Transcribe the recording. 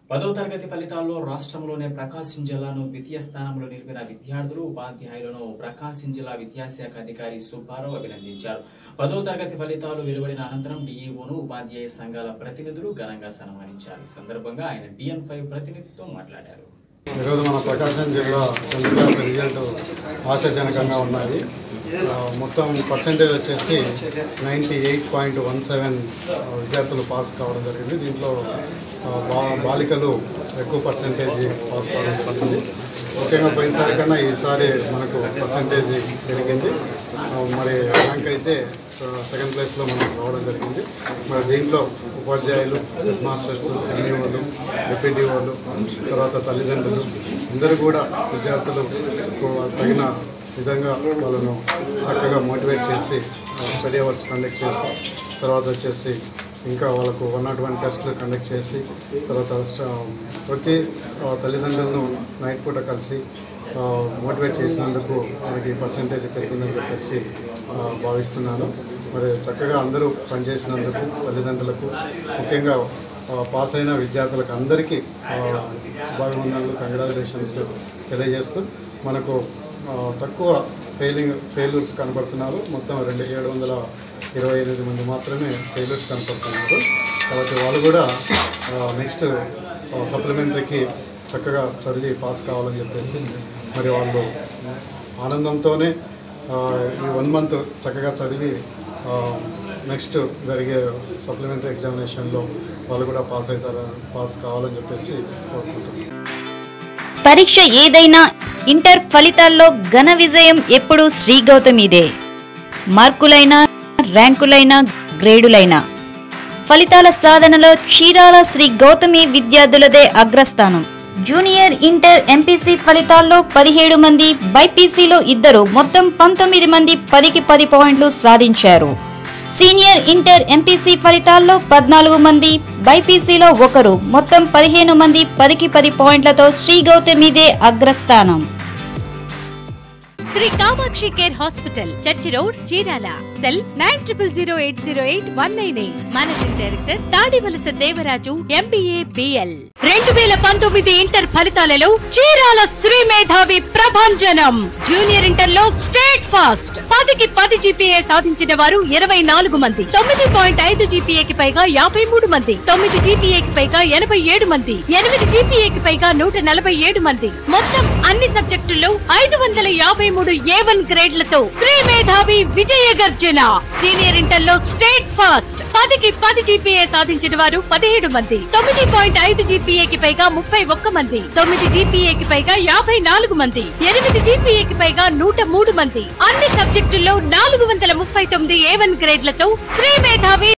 పదో తరగతి ఫలితాల్లో రాష్ట్రంలోనే ప్రకాశం జిల్లాను ద్వితీయ స్థానంలో నిలిపిన విద్యార్థులు ఉపాధ్యాయులను ప్రకాశం జిల్లా విద్యాశాఖ అధికారి సుబ్బారావు అభినందించారు పదో తరగతి ఫలితాలు వెలువడిన అనంతరం డిఈఓను ఉపాధ్యాయ సంఘాల ప్రతినిధులు ఘనంగా సన్మానించారు ఈ సందర్భంగా ఆయన డిఎన్ ఫైవ్ ప్రతినిధితో మాట్లాడారు ఈరోజు మన ప్రకాశం జిల్లా టెన్త్ క్లాస్ రిజల్ట్ ఆశాజనకంగా ఉన్నది ఆ, మొత్తం పర్సెంటేజ్ వచ్చేసి ninety eight point one seven విద్యార్థులు పాస్ కావడం జరిగింది దీంట్లో ఆ, బా బాలికలు ఎక్కువ పర్సెంటేజ్ పాస్ కావడం జరిగింది ముఖ్యంగా పోయినసారి కన్నా ఈసారి మనకు పర్సెంటేజ్ పెరిగింది ఆ, మరి ర్యాంక్ అయితే సెకండ్ ప్లేస్లో మనకు రావడం జరిగింది మరి దీంట్లో ఉపాధ్యాయులు హెడ్ మాస్టర్స్ ఎంఈఓలు డిప్యూటీఓలు తర్వాత తల్లిదండ్రులు అందరూ కూడా విద్యార్థులు తగిన విధంగా వాళ్ళను చక్కగా మోటివేట్ చేసి స్టడీ అవర్స్ కండక్ట్ చేసి తర్వాత వచ్చేసి ఇంకా వాళ్ళకు వన్ నాట్ వన్ టెస్ట్లు కండక్ట్ చేసి తర్వాత ఆ, ప్రతి ఆ, తల్లిదండ్రులను నైట్ పూట కలిసి మోటివేట్ చేసినందుకు మనకి పర్సంటేజ్ పెరిగిందని చెప్పేసి ఆ, భావిస్తున్నాను మరి చక్కగా అందరూ పనిచేసినందుకు తల్లిదండ్రులకు ముఖ్యంగా ఆ, పాస్ అయిన విద్యార్థులకు అందరికీ ఆ, శుభాభివందనలు కంగ్రాచులేషన్స్ తెలియజేస్తూ మనకు ఆ, తక్కువ ఫెయిలింగ్ ఫెయిల్యూర్స్ కనబడుతున్నారు మొత్తం రెండు ఏడు వందల ఇరవై ఎనిమిది మంది మాత్రమే ఫెయిల్యూర్స్ కనపడుతున్నారు కాబట్టి వాళ్ళు కూడా నెక్స్ట్ సప్లిమెంటరీకి చక్కగా చదివి పాస్ కావాలని చెప్పేసి మరి వాళ్ళు ఆనందంతోనే ఆ, ఈ వన్ మంత్ చక్కగా చదివి నెక్స్ట్ జరిగే సప్లిమెంటరీ ఎగ్జామినేషన్లో వాళ్ళు కూడా పాస్ అవుతారు పాస్ కావాలని చెప్పేసి కోరుకుంటున్నాను పరీక్ష ఏదైనా ఇంటర్ ఫలితాల్లో ఘన విజయం ఎప్పుడూ శ్రీ గౌతమిదే మార్కులైనా ర్యాంకులైనా గ్రేడులైనా ఫలితాల సాధనలో చీరాల శ్రీ గౌతమి విద్యార్థులదే అగ్రస్థానం జూనియర్ ఇంటర్ ఎంపీసీ ఫలితాల్లో పదిహేడు మంది బైపీసీలో ఇద్దరు మొత్తం పంతొమ్మిది మంది పదికి పది పాయింట్లు సాధించారు సీనియర్ ఇంటర్ ఎంపీసీ ఫలితాల్లో పద్నాలుగు మంది బైపీసీలో ఒకరు మొత్తం పదిహేను మంది పదికి పది పాయింట్లతో శ్రీ గౌతమిదే అగ్రస్థానం Shri Kamakshi care hospital church road Chirala cell nine triple zero eight zero eight one nine eight managing director Tadivalasa Devaraju MBA BL రెండు వేల పంతొమ్మిది ఇంటర్ ఫలితాలలో చీరాల శ్రీ మేధావి ప్రభంజనం జూనియర్ ఇంటర్ లో స్టేట్ ఫాస్ట్ పదికి పది జీపీఏ సాధించిన వారు ఇరవై నాలుగు మంది తొమ్మిది పాయింట్ ఐదు జీపీఏకి పైగా యాభై మూడు మంది తొమ్మిది జీపీఏకి పైగా ఎనభై ఏడు మంది ఎనిమిది జీపీఏకి పైగా నూట నలభై ఏడు మంది మొత్తం అన్ని సబ్జెక్టుల్లో ఐదు వందల యాభై మూడు ఏ వన్ గ్రేడ్లతో శ్రీ మేధావి విజయ గర్జన సీనియర్ ఇంటర్ లో స్టేట్ ఫాస్ట్ పదికి పది జీపీఏ సాధించిన వారు పదిహేడు మంది తొమ్మిది పాయింట్ ఐదు జీపీఏకి పైగా ముప్పై ఒక్క మంది తొమ్మిది జీపీఏకి పైగా యాభై నాలుగు మంది ఎనిమిది జీపీఏకి పైగా నూట మూడు మంది అన్ని సబ్జెక్టుల్లో నాలుగు వందల ముప్పై తొమ్మిది ఏ వన్ గ్రేడ్లతో శ్రీ మేధావి